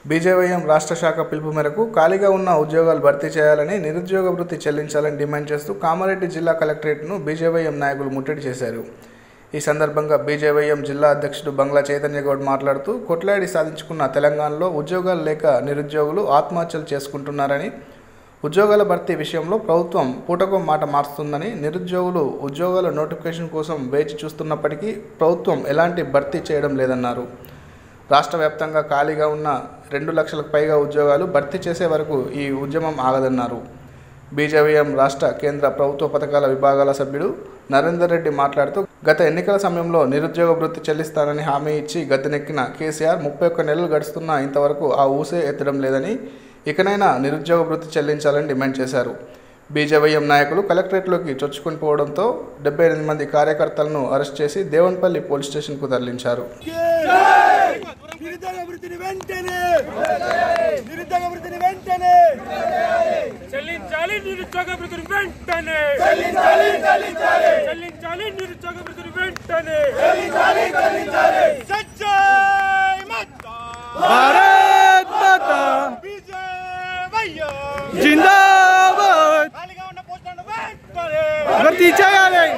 BJYM రాష్ట్ర శాఖ పిలుపు మేరకు ఖాళీగా ఉన్న ఉద్యోగాలు భర్తీ చేయాలని నిరుద్యోగ వృత్తి చెల్లించాలని డిమాండ్ చేస్తూ కామారెడ్డి జిల్లా కలెక్టరేట్ను బీజేవైఎం నాయకులు ముట్టడి చేశారు ఈ సందర్భంగా బీజేవైఎం జిల్లా అధ్యక్షుడు బంగ్లా చైతన్య గౌడ్ మాట్లాడుతూ కొట్లాడి సాధించుకున్న తెలంగాణలో ఉద్యోగాలు లేక నిరుద్యోగులు ఆత్మహత్యలు చేసుకుంటున్నారని ఉద్యోగాల భర్తీ విషయంలో ప్రభుత్వం పూటకో మాట మారుస్తుందని నిరుద్యోగులు ఉద్యోగాల నోటిఫికేషన్ కోసం వేచి చూస్తున్నప్పటికీ ప్రభుత్వం ఎలాంటి భర్తీ చేయడం లేదన్నారు రాష్ట్ర వ్యాప్తంగా ఖాళీగా ఉన్న రెండు లక్షలకు పైగా ఉద్యోగాలు భర్తీ చేసే వరకు ఈ ఉద్యమం ఆగదన్నారు బీజేవీఎం రాష్ట్ర కేంద్ర ప్రభుత్వ పథకాల విభాగాల సభ్యుడు నరేందర్ రెడ్డి మాట్లాడుతూ గత ఎన్నికల సమయంలో నిరుద్యోగ భృతి చెల్లిస్తానని హామీ ఇచ్చి గద్దెనెక్కిన కేసీఆర్ ముప్పై ఒక్క నెలలు గడుస్తున్నా ఇంతవరకు ఆ ఊసే ఎత్తడం లేదని ఇకనైనా నిరుద్యోగ భృతి చెల్లించాలని డిమాండ్ చేశారు బీజేవైఎం నాయకులు కలెక్టరేట్లోకి చొచ్చుకొని పోవడంతో డెబ్బై ఎనిమిది మంది కార్యకర్తలను అరెస్ట్ చేసి దేవన్పల్లి పోలీస్ స్టేషన్కు తరలించారు నిరుద్యోగ వృత్తిని వెంటనే నిరుద్యోగ వృత్తిని వెంటనే చెల్లించాలి నిరుద్యోగ వృత్తిని వెంటనే చెల్లించాలి చెల్లించాలి చెల్లించాలి నిరుద్యోగ వృత్తిని వెంటనే చెల్లించాలి చెల్లించాలి సత్యై మాతా భారత్ మాతా విజయవయ్య జిందాబాద్ ఖాళీగా ఉన్న పోస్టులను వెంటనే భర్తీ చేయాలి